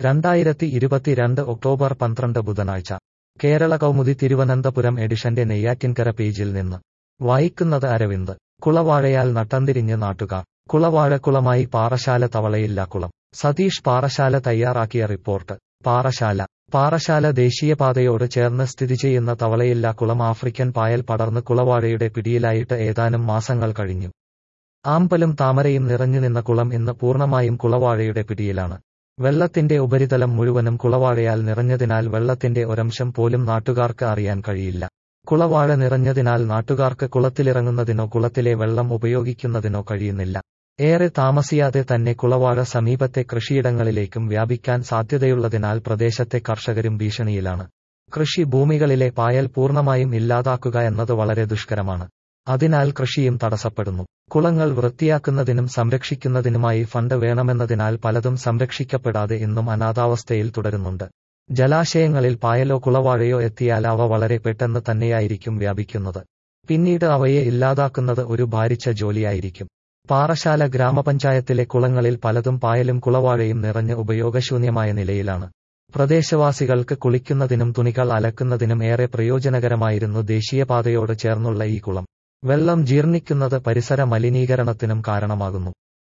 രണ്ടായിരത്തി ഇരുപത്തിരണ്ട് ഒക്ടോബർ പന്ത്രണ്ട് ബുധനാഴ്ച കേരള കൗമുദി തിരുവനന്തപുരം എഡിഷന്റെ നെയ്യാറ്റിൻകര പേജിൽ നിന്ന് വായിക്കുന്നത് അരവിന്ദ് കുളവാഴയാൽ നട്ടന്തിരിഞ്ഞ് നാട്ടുകാർ കുളവാഴക്കുളമായി പാറശാല തവളയില്ല കുളം സതീഷ് പാറശാല തയ്യാറാക്കിയ റിപ്പോർട്ട് പാറശാല പാറശാല ദേശീയപാതയോട് ചേർന്ന് സ്ഥിതി ചെയ്യുന്ന തവളയില്ല കുളം ആഫ്രിക്കൻ പായൽ പടർന്ന് കുളവാഴയുടെ പിടിയിലായിട്ട് ഏതാനും മാസങ്ങൾ കഴിഞ്ഞു ആമ്പലും താമരയും നിറഞ്ഞുനിന്ന കുളം ഇന്ന് പൂർണ്ണമായും കുളവാഴയുടെ പിടിയിലാണ് വെള്ളത്തിന്റെ ഉപരിതലം മുഴുവനും കുളവാഴയാൽ നിറഞ്ഞതിനാൽ വെള്ളത്തിന്റെ ഒരംശം പോലും നാട്ടുകാർക്ക് അറിയാൻ കഴിയില്ല കുളവാഴ നിറഞ്ഞതിനാൽ നാട്ടുകാർക്ക് കുളത്തിലിറങ്ങുന്നതിനോ കുളത്തിലെ വെള്ളം ഉപയോഗിക്കുന്നതിനോ കഴിയുന്നില്ല ഏറെ താമസിയാതെ തന്നെ കുളവാഴ സമീപത്തെ കൃഷിയിടങ്ങളിലേക്കും വ്യാപിക്കാൻ സാധ്യതയുള്ളതിനാൽ പ്രദേശത്തെ കർഷകരും ഭീഷണിയിലാണ് കൃഷി ഭൂമികളിലെ പായൽ പൂർണ്ണമായും ഇല്ലാതാക്കുക എന്നത് വളരെ ദുഷ്കരമാണ് അതിനാൽ കൃഷിയും തടസ്സപ്പെടുന്നു കുളങ്ങൾ വൃത്തിയാക്കുന്നതിനും സംരക്ഷിക്കുന്നതിനുമായി ഫണ്ട് വേണമെന്നതിനാൽ പലതും സംരക്ഷിക്കപ്പെടാതെ ഇന്നും അനാഥാവസ്ഥയിൽ തുടരുന്നുണ്ട് ജലാശയങ്ങളിൽ പായലോ കുളവാഴയോ എത്തിയാൽ അവ വളരെ പെട്ടെന്ന് തന്നെയായിരിക്കും വ്യാപിക്കുന്നത് പിന്നീട് അവയെ ഇല്ലാതാക്കുന്നത് ഒരു ഭാരിച്ച ജോലിയായിരിക്കും പാറശാല ഗ്രാമപഞ്ചായത്തിലെ കുളങ്ങളിൽ പലതും പായലും കുളവാഴയും നിറഞ്ഞ് ഉപയോഗശൂന്യമായ നിലയിലാണ് പ്രദേശവാസികൾക്ക് കുളിക്കുന്നതിനും തുണികൾ അലക്കുന്നതിനും ഏറെ പ്രയോജനകരമായിരുന്നു ദേശീയപാതയോട് ചേർന്നുള്ള ഈ കുളം വെള്ളം ജീർണിക്കുന്നത് പരിസര മലിനീകരണത്തിനും കാരണമാകുന്നു